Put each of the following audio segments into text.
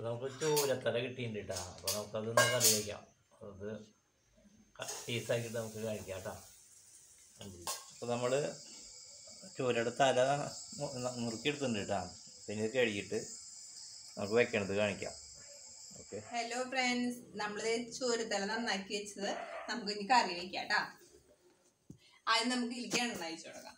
അപ്പോൾ നമുക്ക് ചൂരത്തല കിട്ടിയിട്ടുണ്ട് കേട്ടോ അപ്പോൾ നമുക്കതൊന്ന് കറി വയ്ക്കാം അത് പീസാക്കിയിട്ട് നമുക്ക് കഴിക്കാം കേട്ടോ അപ്പോൾ നമ്മൾ ചൂരയുടെ തല മുറുക്കി എടുത്തിട്ടുണ്ട് കേട്ടോ പിന്നെ ഇത് കഴുകിയിട്ട് നമുക്ക് വെക്കണത് കാണിക്കാം ഓക്കെ ഹലോ ഫ്രണ്ട്സ് നമ്മളിത് ചോരത്തല നന്നാക്കി വെച്ചത് നമുക്ക് ഇനി കറി വെക്കാം കേട്ടാ ആദ്യം നമുക്ക് ഇതിലേക്ക് എണ്ണ അയച്ചു കൊടുക്കാം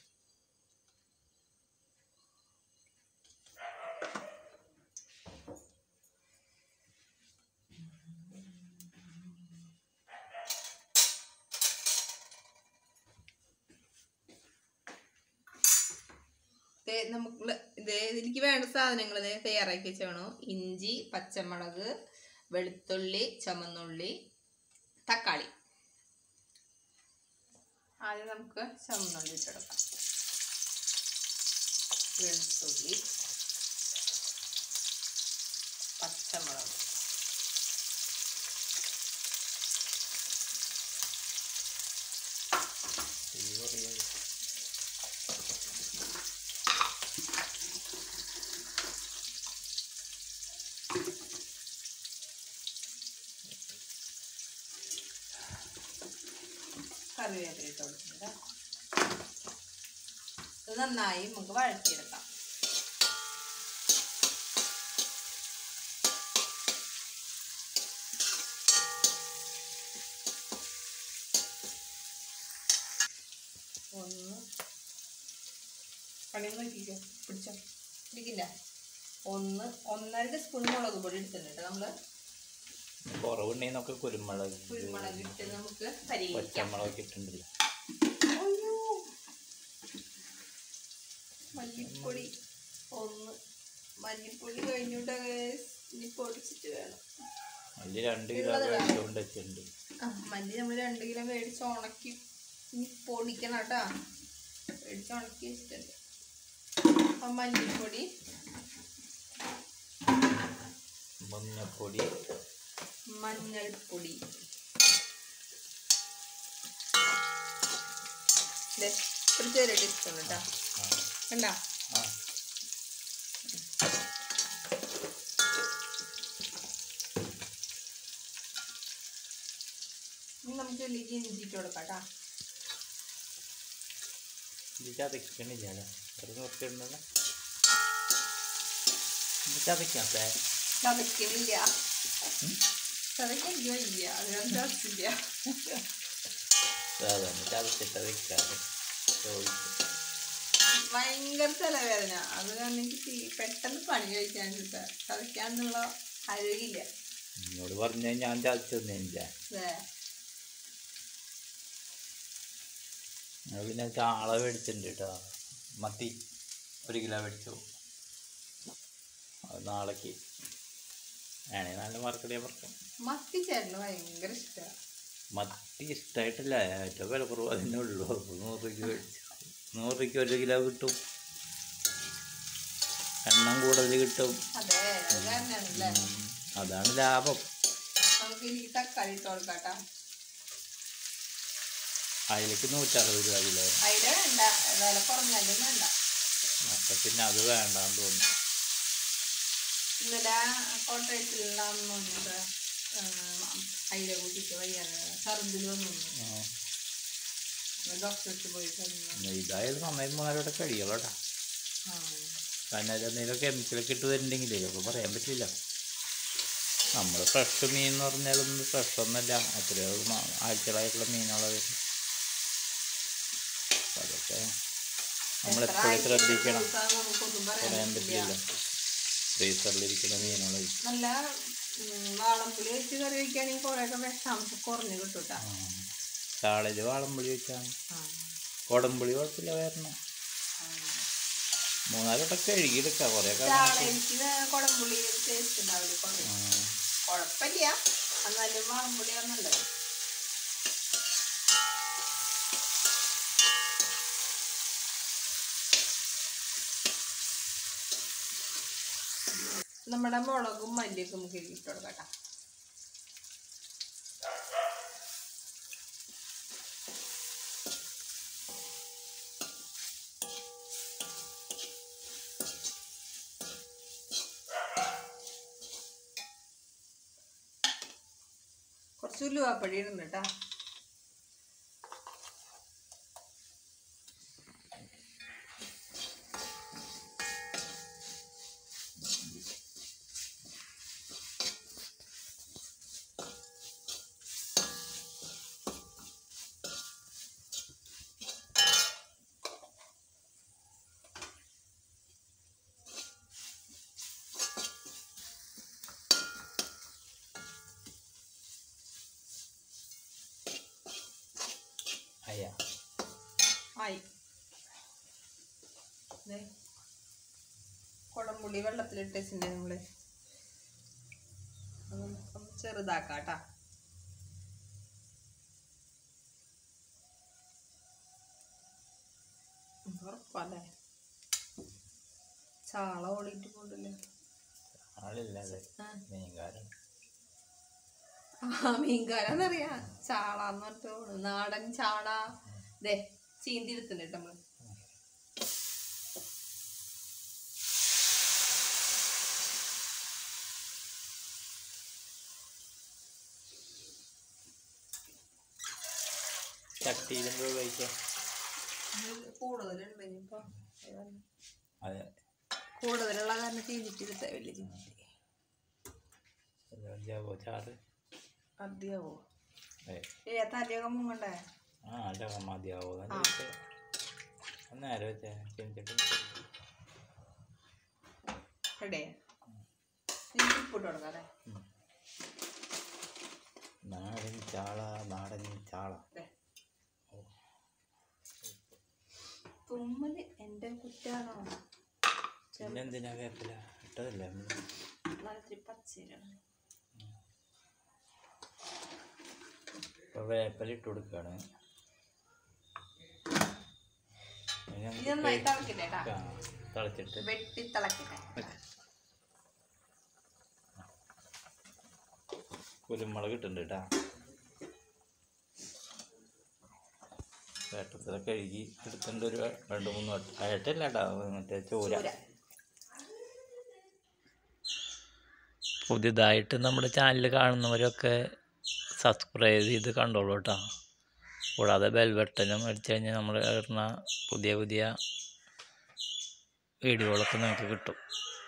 ദേ നമുക്ക് ഇത് ഇതിലേക്ക് വേണ്ട സാധനങ്ങൾ ദേ തയ്യാറാക്കി വെച്ചാണോ ഇഞ്ചി പച്ചമുളക് വെളുത്തുള്ളി ചുമന്നുള്ളി തക്കാളി ആദ്യം നമുക്ക് ചുമന്നുള്ളി ഇട്ടെടുക്കാം വെളുത്തുള്ളി പച്ചമുളക് കറിവേപ്പില ഇട്ട് കൊടുക്കുന്നത് ഇത് നന്നായി നമുക്ക് വഴറ്റിയെടുക്കാം ഒന്ന് പണി നോക്കിക്കോ പിടിച്ചോ പിടിക്കില്ല ഒന്ന് ഒന്നര ടീസ്പൂൺ മുളക് പൊടി എടുത്തിട്ടുണ്ട് നമ്മള് കുറവുണ്ടെങ്കിൽ നമുക്ക് കുരുമുളക് കുരുമുളക് ഇട്ട് നമുക്ക് പരിഹരിക്കാം പച്ചമുളക് ഇട്ടിട്ടുണ്ടല്ലോ അയ്യോ മല്ലിപ്പൊടി ഒന്ന് മല്ലിപ്പൊടി കഴിഞ്ഞിട്ട് ഇനി പൊടിച്ചിട്ട് വേണം അതിൽ രണ്ട് കിലോ ഉള്ളത് വേണം. മേടിച്ചുകൊണ്ട് വെച്ചിട്ടുണ്ട് ആ മല്ലി നമ്മൾ രണ്ട് കിലോ മേടിച്ച് ഉണക്കി ഇനി പൊടിക്കണം കേട്ടോ മേടിച്ച് ഉണക്കി വെച്ചിട്ടുണ്ട് അപ്പം മല്ലിപ്പൊടി മഞ്ഞപ്പൊടി മഞ്ഞൾപ്പൊടി ദേ, ഒരു ചെറിയ ടീസ്പൂൺ കേട്ടോ ആ, കണ്ടോ ആ. ഇനി നമുക്ക് ഇതിലേക്ക് ഇഞ്ചിട്ട് കൊടുക്കാം കേട്ടോ ഇത് ചതക്കണില്ല അല്ലേ അത് നോക്കിയിട്ടുണ്ടല്ലോ ഇത് ചതക്കാത്തേ ചതക്കണില്ല ചതക്കാൻ എനിക്ക് വയ്യ അതുകൊണ്ട് ചതച്ചില്ല സാധാരണ ചതച്ചിട്ട് വെക്കാറ് ചോദിച്ചു ഭയങ്കര തലവേദന അത് കാരണം എനിക്ക് തീ- പെട്ടെന്ന് പണി കഴിക്കാൻ കിട്ടുക ചതയ്ക്കാനുള്ള ആരോഗ്യമില്ല എന്നോട് പറഞ്ഞ ഞാൻ ചതച്ചൊന്നുമില്ല ദേ, ഞങ്ങൾ പിന്നെ ചാള മേടിച്ചിട്ടുണ്ട് കേട്ടോ മത്തി ഒരു കിലോ മേടിച്ചു അത് നാളേക്ക് ആണേ നല്ല മാർക്കറ്റിയാ പറക്കും മത്തി ചേട്ടന് ഭയങ്കര ഇഷ്ടമാണ് മത്തി ഇഷ്ടമായിട്ടില്ല ഏറ്റവും വില കുറവ് അതിൻ്റെ ഉള്ളൂ അപ്പോൾ നൂറ് രൂപയ്ക്ക് മേടിച്ചു നൂറ് രൂപയ്ക്ക് ഒരു കിലോ കിട്ടും എണ്ണം കൂടുതൽ കിട്ടും അതെ അത് കാരണമാണല്ലേ ഉം. അതാണ് ലാഭം നമുക്ക് എനിക്ക് തക്കാളി ഇട്ട് കൊടുക്കാം കേട്ടോ അതിലേക്ക് നൂറ്ററുപത് രൂപ കിലോ അതിന് വേണ്ട വില കുറഞ്ഞാലും വേണ്ട അപ്പം പിന്നെ അത് വേണ്ടാന്ന് തോന്നുന്നു ഇന്നലെ കോട്ടയത്തിലുള്ള അമ്മ അയില കൂട്ടിട്ട് വയ്യാതെ ഛർദിൽ വന്നു ആ. ഡോക്ടർക്ക് പോയി പറഞ്ഞു ഇതായാലും നന്നായി മൂന്നാലോടെ കഴിയുള്ളൂ കേട്ടോ ആ. കാരണം അതിൽ എന്തെങ്കിലും കെമിക്കലൊക്കെ ഇട്ട് വരുന്നുണ്ടെങ്കിലേ അപ്പോൾ പറയാൻ പറ്റില്ല നമ്മൾ ഫ്രഷ് മീൻ എന്ന് പറഞ്ഞാലൊന്നും ഫ്രഷ് ഒന്നല്ല അത്രയോ മ- ആഴ്ചകളായിട്ടുള്ള മീനുള്ളത് വരും അപ്പൊ അതൊക്കെ നമ്മൾ എത്ര എപ്പോഴും ആഴ്ച ശ്രദ്ധിക്കണം ദിവസം നമുക്കൊന്നും പറയാൻ പറയാൻ പറ്റില്ല പറ്റില്ല ഫ്രീസറിലിരിക്കുന്ന മീനുകൾ നല്ല ഉം, വാളംപുളി വെച്ച് കറി വയ്ക്കുകയാണെങ്കിൽ കുറേയൊക്കെ വിഷാംശം കുറഞ്ഞ് കിട്ടും കേട്ടോ ചാളയിൽ വാളംപുളി വെച്ചാൽ കുടംപുളി കുഴപ്പമില്ല വരണം മൂന്നാല് വട്ടം കഴുകിയെടുക്കാം കുറേയൊക്കെ ചാളയ്ക്ക് കുടംപുളി ടേസ്റ്റ് ഉണ്ടാവില്ല കുറേ കുഴപ്പമില്ല എന്നാലും വാളംപുളി നല്ലത് നമ്മുടെ മുളകും മല്ലിയൊക്കെ നമുക്ക് ഇതിലേക്ക് ഇട്ട് കൊടുക്കാം കുറച്ച് ഉലുവാപ്പൊടി ഇടുന്നു കേട്ടാ അയ്യാ ആയി ദേ, കുടംപുളി വെള്ളത്തിലിട്ട് വെച്ചിട്ടുണ്ട് നമ്മള് അത് നമുക്കൊന്ന് ചെറുതാക്കാട്ടാ ഉറപ്പല്ലേ ചാള ഓടിയിട്ട് കൊണ്ടല്ലേ ആളില്ലാതെ ആ. മീൻകാരൻ ആ മീൻകാരാന്നറിയാ ചാളാന്ന് പറഞ്ഞിട്ട് പോണു. നാടൻ ചാള ദേ ചീന്തി എടുത്തിട്ടുണ്ട് നമ്മള് ചട്ടിയിലും പോയി കഴിക്കാം ഇത് കൂടുതലുണ്ട് ഇനിയിപ്പോ അതെ കൂടുതലുള്ള കാരണം ചീന്തിട്ട് എടുത്ത വലിയ ചീന്തി ജാവോ ചാറ് മതിയാവോ ഏ ഏ തലയൊക്കെ മുങ്ങണ്ടേ ആ അല്ല മതിയാവോ ആ. നേരെ വെച്ചേ ചെഞ്ചിട്ട് എടേ ഉപ്പിട്ട് കൊടുക്കാം അല്ലേ നാടൻ ചാള നാടൻ ചാള ദേ. തുമ്മല് എന്റെ കുറ്റാണോ പിന്നെന്തിനാ വേപ്പില ഇട്ടതല്ല നല്ല പച്ചയിലാണ് ഇപ്പൊ വേപ്പില ഇട്ട് കൊടുക്കാണ് ഇനി നമുക്ക് ഇത് നന്നായി തിളക്കില്ലേ കേട്ടാ ആ, തിളച്ചിട്ട് വെട്ടി തിളക്കട്ടെ കുരുമുളക് ഇട്ടുണ്ട് കേട്ടാ വേട്ടത്തില കഴുകി എടുത്തിട്ടുണ്ട് ഒരു രണ്ട് മൂന്ന് വട്ടം വേട്ടല്ല കേട്ടാ മറ്റേ ചോര ചൂര പുതിയതായിട്ട് നമ്മുടെ ചാനൽ കാണുന്നവരൊക്കെ സബ്സ്ക്രൈബ് ചെയ്ത് കണ്ടോളൂ കേട്ടോ കൂടാതെ ബെൽ ബട്ടനും അടിച്ചു കഴിഞ്ഞാൽ നമ്മൾ ഇടുന്ന പുതിയ പുതിയ വീഡിയോകളൊക്കെ നിങ്ങൾക്ക് കിട്ടും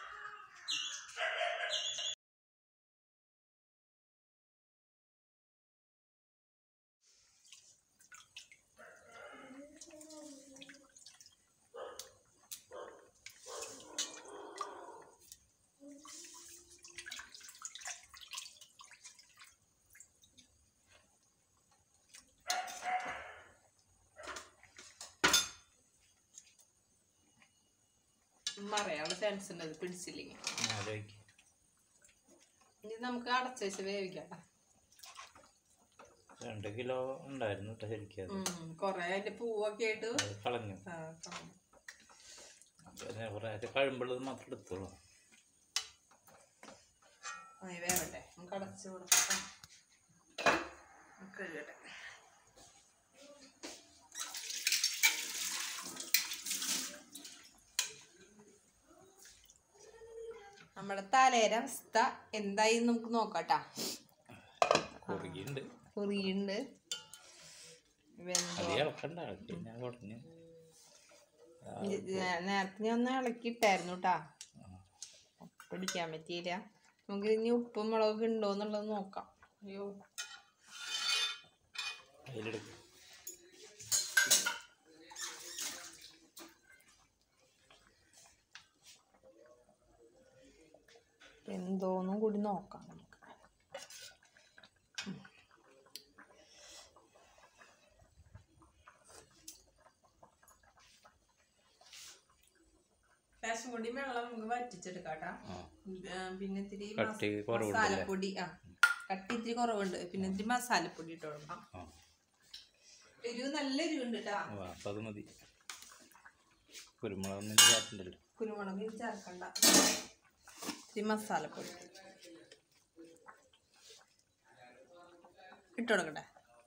മറയാനുള്ള ചാൻസ് ഉണ്ട് ഇത് പിടിച്ചില്ലെങ്കിൽ ഇനി നമുക്ക് അടച്ചു വെച്ച് വേവിക്കാം രണ്ട് കിലോ ഉണ്ടായിരുന്നു കേട്ടോ ശരിക്കും അത്. ഉം, കൊറേ അതിന്റെ പൂവൊക്കെ ആയിട്ട് അത് കളഞ്ഞു ആ, കാണും. പിന്നെ കുറേ കഴിയുമ്പോഴത് മാത്രം എടുത്തോളൂ ആ, ഇത് വേവട്ടെ നമുക്ക് അടച്ചു കൊടുക്കാം നമുക്ക് കഴുകട്ടെ നമ്മുടെ തലേര അവസ്ഥ എന്തായി നമുക്ക് നോക്കാട്ടാ കുറുകിയുണ്ട് കുറിയുണ്ട് അത് ഇളക്കണ്ട ഇളക്കി ഞാൻ കുറഞ്ഞ് നേരത്തെ ഞാൻ ഒന്ന് ഇളക്കിയിട്ടായിരുന്നു കേട്ടാ പിടിക്കാൻ പറ്റിയില്ല നമുക്ക് ഇനി ഉപ്പും മുളകൊക്കെ ഉണ്ടോ എന്നുള്ളത് നോക്കാം അയ്യോ അതിലെടുക്കും എന്തോന്നും കൂടി നോക്കാം നമുക്ക് ലേശം കൂടി വെള്ളം നമുക്ക് വറ്റിച്ചെടുക്കാട്ടാ ആ പിന്നെ ഇത്തിരി കട്ടി മസ- കുറവുണ്ടല്ലേ? മസാലപ്പൊടി ആ കട്ടി ഇത്തിരി കുറവുണ്ട് പിന്നെ ഇത്തിരി മസാലപ്പൊടി ഇട്ട് കൊടുക്കാം ആ എരിവ് നല്ല എരിവുണ്ട് കേട്ടാ ആ, അപ്പം അത് മതി കുരുമുളകൊന്നും ചേർക്കണ്ടല്ലോ കുരുമുളക് ഇനി ചേർക്കണ്ട ഇത്തിരി മസാലപ്പൊടി ഇട്ട് കൊടുക്കട്ടെ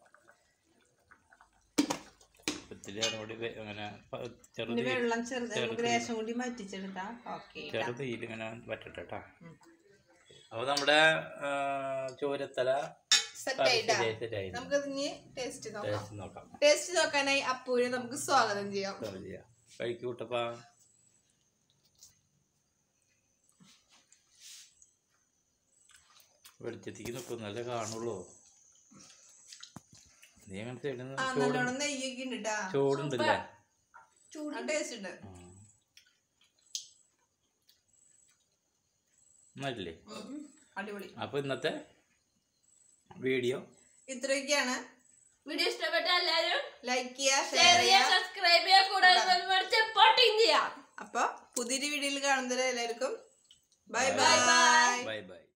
ഇത്തിരി അതുകൂടി വെ- അങ്ങനെ പ- ഇനി ചെറുത് വെള്ളം ചെറുത് നമുക്ക് ലേശം കൂടി വറ്റിച്ചെടുത്താ ഓക്കെ ചെറുതീയിൽ ഇങ്ങനെ വറ്റട്ടെ കേട്ടോ അപ്പോൾ നമ്മുടെ ആ, ചോരത്തല സെറ്റ് ആയിട്ടാ ശരിയായി, ശരിയായി. നമുക്ക് ഇനി ടേസ്റ്റ് നോക്കാം ടേസ്റ്റ് നോക്കാം ടേസ്റ്റ് നോക്കാനായി അപ്പൂനെ നമുക്ക് സ്വാഗതം ചെയ്യാം സെർവ് ചെയ്യാം കഴിക്കൂ കുട്ടപ്പാ വെളിച്ചത്തേക്ക് നിൽക്കുന്നല്ലേ കാണുള്ളൂ നീ അങ്ങനെ സൈഡിൽ ആ ചൂട് നല്ലോണം നെയ്യൊക്കെ ഉണ്ട് കേട്ടാ ചൂടുണ്ടല്ലേ ടേസ്റ്റ് ഉണ്ട് ഉം. നല്ലേ ഉം. അടിപൊളി അപ്പൊ ഇന്നത്തെ വീഡിയോ ഇത്രയൊക്കെയാണ് വീഡിയോ ഇഷ്ടപ്പെട്ട എല്ലാവരും ലൈക്ക് ചെയ്യുക ഷെയർ ഷെയർ ചെയ്യുക ചെയ്യുക സബ്സ്ക്രൈബ് ചെയ്യുക കൂടാതെ സപ്പോർട്ടിങ് ചെയ്യാം അപ്പൊ പുതിയൊരു വീഡിയോയിൽ കാണുന്നത് എല്ലാവർക്കും bye Bye bye bye. Bye by